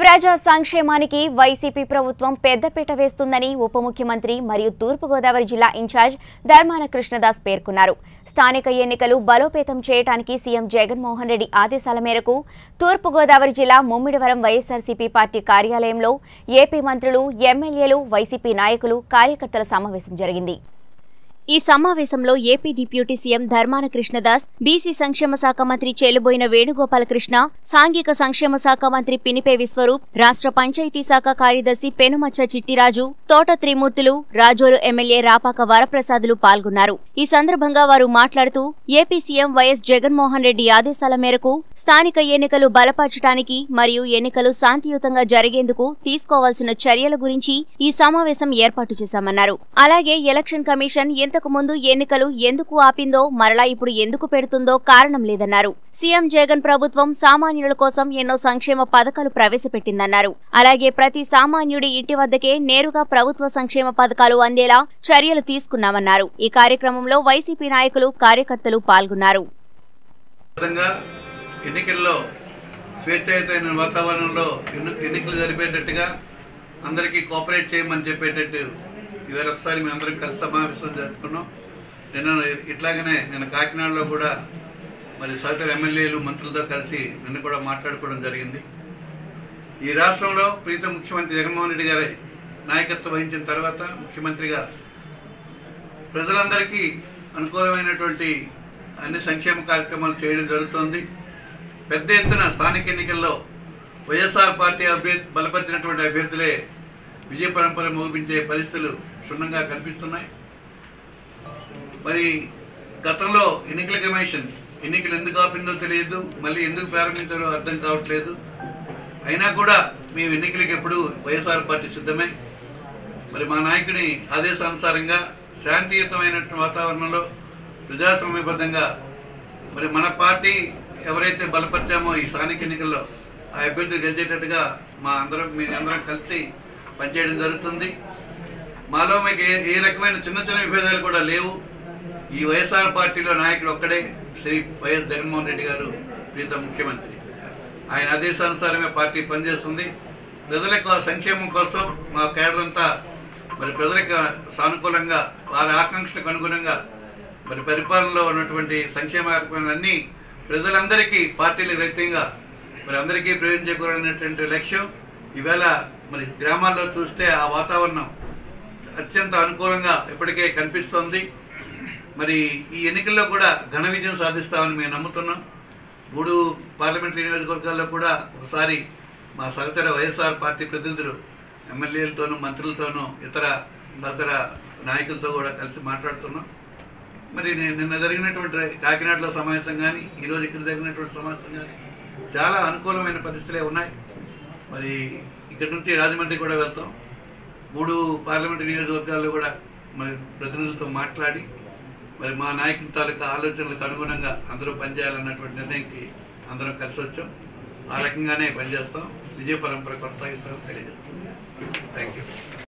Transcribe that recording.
ప్రజా సంక్షేమానికి వైసీపీ ప్రభుత్వం పెద్దపీట వేస్తుందని ఉప ముఖ్యమంత్రి మరియు తూర్పుగోదావరి జిల్లా ఇన్ఛార్జ్ ధర్మాన కృష్ణదాస్ పేర్కొన్నారు స్థానిక ఎన్నికలు బలోపేతం చేయడానికి సీఎం జగన్మోహన్ రెడ్డి ఆదేశాల మేరకు తూర్పుగోదావరి జిల్లా ముమ్మిడివరం వైఎస్ఆర్సీపీ పార్టీ కార్యాలయంలో ఏపీ మంత్రులు ఎమ్మెల్యేలు వైసీపీ నాయకులు కార్యకర్తల సమావేశం జరిగింది ఈ సమావేశంలో AP deputy CM Dharmana Krishnadas BC సంక్షేమ శాఖ మంత్రి చెలుబోయిన వేణుగోపాలకృష్ణ సాంఘిక సంక్షేమ శాఖ మంత్రి పినిపే విశ్వరూప్ రాష్ట్ర పంచాయతీ శాఖ కార్యదర్శి పెనుమచ్చ చిట్టిరాజు తోట త్రిమూర్తులు రాజోలు ఎమ్మెల్యే రాపాక వరప్రసాదులు పాల్గొన్నారు ఈ సందర్భంగా వారు మాట్లాడుతూ AP CM YS Jaganmohan Reddy ఆదేశాల మేరకు స్థానిక ఎన్నికలు బలపరచడానికి మరియు ఎన్నికలు శాంతియుతంగా జరిగేందుకు తీసుకోవాల్సిన చర్యల గురించి ఈ సమావేశం ఏర్పాటు చేశామన్నారు అలాగే ఎలక్షన్ కమిషన్ ఇంతకు ముందు ఎన్నికలు ఎందుకు ఆపిందో మరలా ఇప్పుడు ఎందుకు పెడుతుందో కారణం లేదన్నారు సీఎం జగన్ ప్రభుత్వం సామాన్యుల కోసం ఎన్నో సంక్షేమ పథకాలు ప్రవేశపెట్టిందన్నారు అలాగే ప్రతి సామాన్యుడి ఇంటి వద్దకే నేరుగా ప్రభుత్వ సంక్షేమ పథకాలు అందేలా చర్యలు తీసుకున్నామన్నారు ఈ కార్యక్రమంలో వైసీపీ నాయకులు కార్యకర్తలు పాల్గొన్నారు విధంగా ఎన్నికల్లో స్వేచ్ఛాయుతమైన వాతావరణంలో ఎన్ని- ఎన్నికలు జరిపేటట్టుగా అందరికీ కోఆపరేట్ చేయమని చెప్పేటట్టు ఇవాళ ఒకసారి మేము అందరం కలిసి సమావేశం జరుపుకున్నాం నిన్న ఇట్లాగనే నిన్న కాకినాడలో కూడా మరి సహచర ఎమ్మెల్యేలు మంత్రులతో కలిసి నిన్న కూడా మాట్లాడుకోవడం జరిగింది ఈ రాష్ట్రంలో ప్రీత ముఖ్యమంత్రి జగన్మోహన్ రెడ్డి గారి నాయకత్వం వహించిన తర్వాత ముఖ్యమంత్రిగా ప్రజలందరికీ అనుకూలమైనటువంటి అన్ని సంక్షేమ కార్యక్రమాలు చేయడం జరుగుతోంది పెద్ద ఎత్తున స్థానిక ఎన్నికల్లో వైఎస్ఆర్ పార్టీ అభ్యర్థి బలపరిచినటువంటి అభ్యర్థులే విజయ పరంపర మోగించే పరిస్థితులు క్షుణ్ణంగా కనిపిస్తున్నాయి మరి గతంలో ఎన్నికల కమిషన్ ఎన్నికలు ఎందుకు ఆపిందో తెలియదు మళ్ళీ ఎందుకు ప్రారంభించారో అర్థం కావట్లేదు అయినా కూడా మేము ఎన్నికలకు ఎప్పుడు వైఎస్ఆర్ పార్టీ సిద్ధమే మరి మా నాయకుని ఆదేశానుసారంగా శాంతియుతమైనటువంటి వాతావరణంలో ప్రజాస్వామ్యబద్ధంగా మరి మన పార్టీ ఎవరైతే బలపరిచామో ఈ స్థానిక ఎన్నికల్లో ఆ అభ్యర్థులు గెలిచేటట్టుగా మా అందరం మీ అందరం కలిసి పనిచేయడం జరుగుతుంది మాలో మీకు ఏ ఏ రకమైన చిన్న చిన్న విభేదాలు కూడా లేవు ఈ వైఎస్ఆర్ పార్టీలో నాయకుడు ఒక్కడే శ్రీ వైఎస్ జగన్మోహన్ రెడ్డి గారు ప్రీత ముఖ్యమంత్రి ఆయన ఆదేశానుసారమే పార్టీ పనిచేస్తుంది ప్రజల కో- సంక్షేమం కోసం మా కేడర్ అంతా మరి ప్రజలకు సానుకూలంగా వారి ఆకాంక్షలకు అనుగుణంగా మరి పరిపాలనలో ఉన్నటువంటి సంక్షేమ కార్యక్రమాలన్నీ ప్రజలందరికీ పార్టీలకు రహితంగా మరి అందరికీ ప్రయోజనం చేకూరాలనేటువంటి లక్ష్యం ఈవేళ మరి గ్రామాల్లో చూస్తే ఆ వాతావరణం అత్యంత అనుకూలంగా ఇప్పటికే కనిపిస్తోంది మరి ఈ ఎన్నికల్లో కూడా ఘన విజయం సాధిస్తామని మేము నమ్ముతున్నాం మూడు పార్లమెంటరీ నియోజకవర్గాల్లో కూడా ఒకసారి మా సహచర వైఎస్ఆర్ పార్టీ ప్రతినిధులు ఎమ్మెల్యేలతోనూ మంత్రులతోనూ ఇతర సహచర నాయకులతో కూడా కలిసి మాట్లాడుతున్నాం మరి ని- నిన్న జరిగినటువంటి కాకినాడలో సమావేశం కానీ ఈరోజు ఇక్కడ జరిగినటువంటి సమావేశం కానీ చాలా అనుకూలమైన పరిస్థితులే ఉన్నాయి మరి ఇక్కడ నుంచి రాజమండ్రి కూడా వెళ్తాం మూడు పార్లమెంటరీ నియోజకవర్గాల్లో కూడా మరి ప్రతినిధులతో మాట్లాడి మరి మా నాయకుని తాలూకా ఆలోచనలకు అనుగుణంగా అందరూ పనిచేయాలన్నటువంటి నిర్ణయంకి అందరం కలిసి వచ్చాం ఆ రకంగానే పనిచేస్తాం విజయ పరంపర కొనసాగిస్తాం తెలియజేస్తాం థ్యాంక్ యూ